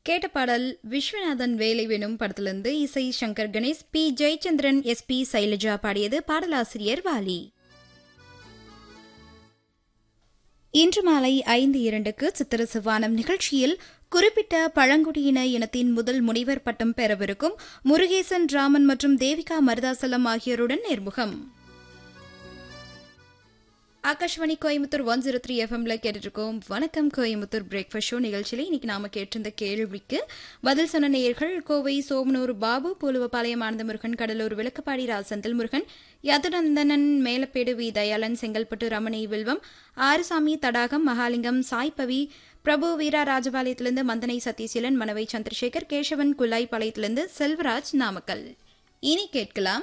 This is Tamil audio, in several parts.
கேட்ட பாடல் விஸ்வநாதன் வேலை வேணும் படத்திலிருந்து இசை Shankar Ganesh P Jayachandran S P Sailaja பாடியது பாடலாசிரியர் வாலி இன்று மாலை ஐந்து இரண்டுக்கு சித்திர சிவானம் நிகழ்ச்சியில் குறிப்பிட்ட பழங்குடியின இனத்தின் முதல் முனைவர் பட்டம் பெறவிருக்கும் முருகேசன் ராமன் மற்றும் தேவிகா மருதாசலம் ஆகியோருடன் நேர்முகம் Akashvani Coimbatore one zero three எஃப்எம்ல கேட்டுருக்கோம் வணக்கம் கோயம்புத்தூர் பிரேக்ஃபாஸ்ட் ஷோ நிகழ்ச்சியில் இன்னைக்கு நாம கேட்டிருந்த கேள்விக்கு பதில் சொன்ன நேயர்கள் கோவை சோமனூர் பாபு பூலுவபாளையம் ஆனந்தமுருகன் கடலூர் விளக்கப்பாடி ராசந்தல் முருகன் யதுநந்தனன் மேலப்பேடு வி தயாளன் செங்கல்பட்டு ரமணி வில்வம் ஆறுசாமி தடாகம் மகாலிங்கம் சாய்பவி பிரபு வீரா ராஜபாளையத்திலிருந்து மந்தனை சத்யசீலன் மனவை சந்திரசேகர் கேசவன் குல்லாய் பாளையத்திலிருந்து செல்வராஜ் நாமக்கல் இனி கேட்கலாம்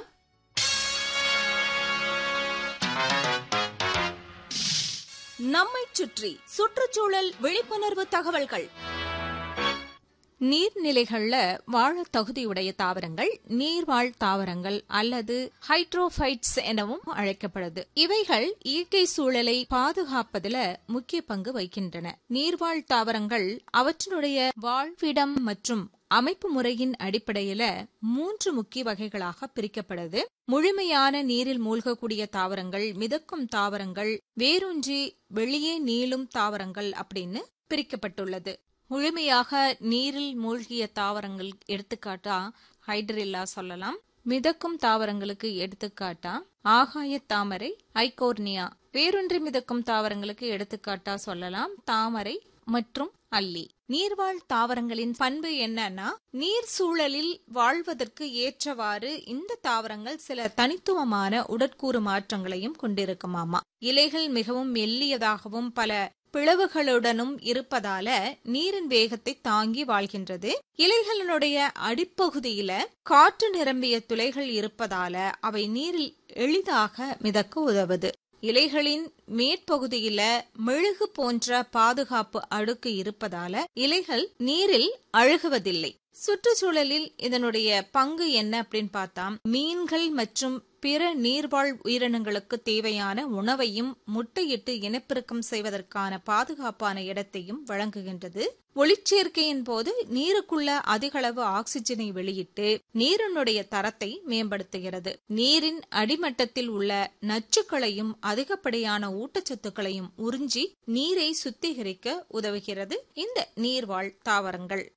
நம்மைச் சுற்றி சுற்றுச்சூழல் விழிப்புணர்வு தகவல்கள் நீர்நிலைகள்ல வாழ தகுதியுடைய தாவரங்கள் நீர்வாழ் தாவரங்கள் அல்லது ஹைட்ரோஃபைட்ஸ் எனவும் அழைக்கப்படுது இவைகள் இயற்கை சூழலை பாதுகாப்பதில் முக்கிய பங்கு வகிக்கின்றன நீர்வாழ் தாவரங்கள் அவற்றினுடைய வாழ்விடம் மற்றும் அமைப்பு முறையின் அடிப்படையில மூன்று முக்கிய வகைகளாக பிரிக்கப்படுது முழுமையான நீரில் மூழ்கக்கூடிய தாவரங்கள் மிதக்கும் தாவரங்கள் வேரூன்றி வெளியே நீளும் தாவரங்கள் அப்படின்னு பிரிக்கப்பட்டுள்ளது முழுமையாக நீரில் மூழ்கிய தாவரங்கள் எடுத்துக்காட்டா ஹைட்ரில்லா சொல்லலாம் மிதக்கும் தாவரங்களுக்கு எடுத்துக்காட்டா ஆகாய தாமரை ஐகோர்னியா வேரொன்றி மிதக்கும் தாவரங்களுக்கு எடுத்துக்காட்டா சொல்லலாம் தாமரை மற்றும் அல்லி நீர்வாழ் தாவரங்களின் பண்பு என்னன்னா நீர் சூழலில் வாழ்வதற்கு ஏற்றவாறு இந்த தாவரங்கள் சில தனித்துவமான உடற்கூறு மாற்றங்களையும் கொண்டிருக்குமாமா இலைகள் மிகவும் மெல்லியதாகவும் பல பிளவுகளுடனும் இருப்பதால நீரின் வேகத்தை தாங்கி வாழ்கின்றது இலைகளினுடைய அடிப்பகுதியில காற்று நிரம்பிய துளைகள் இருப்பதால அவை நீரில் எளிதாக மிதக்க உதவுது இலைகளின் மேற்பகுதியில மெழுகு போன்ற பாதுகாப்பு அடுக்கு இருப்பதால இலைகள் நீரில் அழுகுவதில்லை சுற்றுச்சூழலில் இதனுடைய பங்கு என்ன அப்படின்னு பார்த்தா மீன்கள் மற்றும் பிற நீர்வாழ் உயிரினங்களுக்கு தேவையான உணவையும் முட்டையிட்டு இனப்பெருக்கம் செய்வதற்கான பாதுகாப்பான இடத்தையும் வழங்குகின்றது ஒளிச்சேர்க்கையின் போது நீருக்குள்ள அதிகளவு ஆக்சிஜனை வெளியிட்டு நீரினுடைய தரத்தை மேம்படுத்துகிறது நீரின் அடிமட்டத்தில் உள்ள நச்சுக்களையும் அதிகப்படியான ஊட்டச்சத்துக்களையும் உறிஞ்சி நீரை சுத்திகரிக்க உதவுகிறது இந்த நீர்வாழ் தாவரங்கள்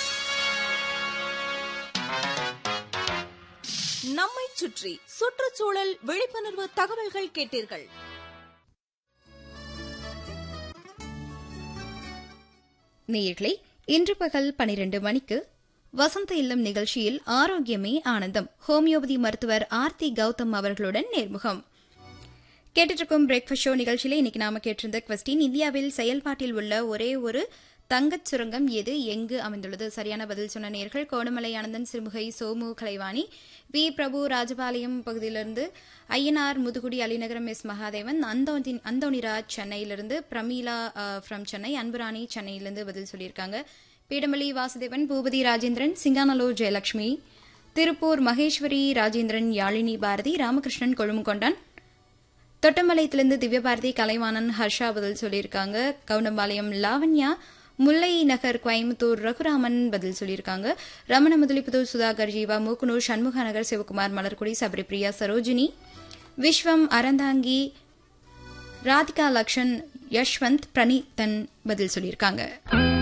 நம்மை சுற்றி சுற்றுச்சூழல் விழிப்புணர்வு தகவல்கள் கேட்டீர்கள் நேயர்களே இன்று பகல் பனிரெண்டு மணிக்கு வசந்த இல்லம் நிகழ்ச்சியில் ஆரோக்கியமே ஆனந்தம் ஹோமியோபதி மருத்துவர் ஆர்த்தி கௌதம் அவர்களுடன் நேர்முகம் கேட்டுருக்கும் பிரேக்ஃபாஸ்ட் ஷோ நிகழ்ச்சியில இன்னைக்கு நாம கேட்டிருந்த கொஸ்டின் இந்தியாவில் செயல்பாட்டில் உள்ள ஒரே ஒரு தங்கச் சுரங்கம் எது எங்கு அமைந்துள்ளது சரியான பதில் சொன்ன நேர்கள் கோணமலை ஆனந்தன் சிறுமுகை சோமு கலைவாணி வி பிரபு ராஜபாளையம் பகுதியிலிருந்து ஐயனார் முதுகுடி அலிநகரம் எஸ் மகாதேவன் அந்தோனி அந்தோனிராஜ் சென்னையிலிருந்து பிரமீளா ஃப்ரம் சென்னை அன்புராணி சென்னையிலிருந்து பதில் சொல்லியிருக்காங்க பீடமலி வாசுதேவன் பூபதி ராஜேந்திரன் சிங்கானலூர் ஜெயலட்சுமி திருப்பூர் மகேஸ்வரி ராஜேந்திரன் யாழினி பாரதி ராமகிருஷ்ணன் கொழுமுகொண்டான் தொட்டமலையத்திலிருந்து திவ்யபாரதி கலைவாணன் ஹர்ஷா பதில் சொல்லியிருக்காங்க கவுண்டம்பாளையம் லாவண்யா முல்லை நகர் கோயம்புத்தூர் ரகுராமன் பதில் சொல்லியிருக்காங்க ரமண முதலிப்புதூர் சுதாகர் ஜீவா மூக்குனூர் சண்முக நகர் சிவகுமார் மலர்குடி சபரிபிரியா சரோஜினி விஸ்வம் அறந்தாங்கி ராதிகா லக்ஷன் யஷ்வந்த் பிரணீத்தன் பதில் சொல்லியிருக்காங்க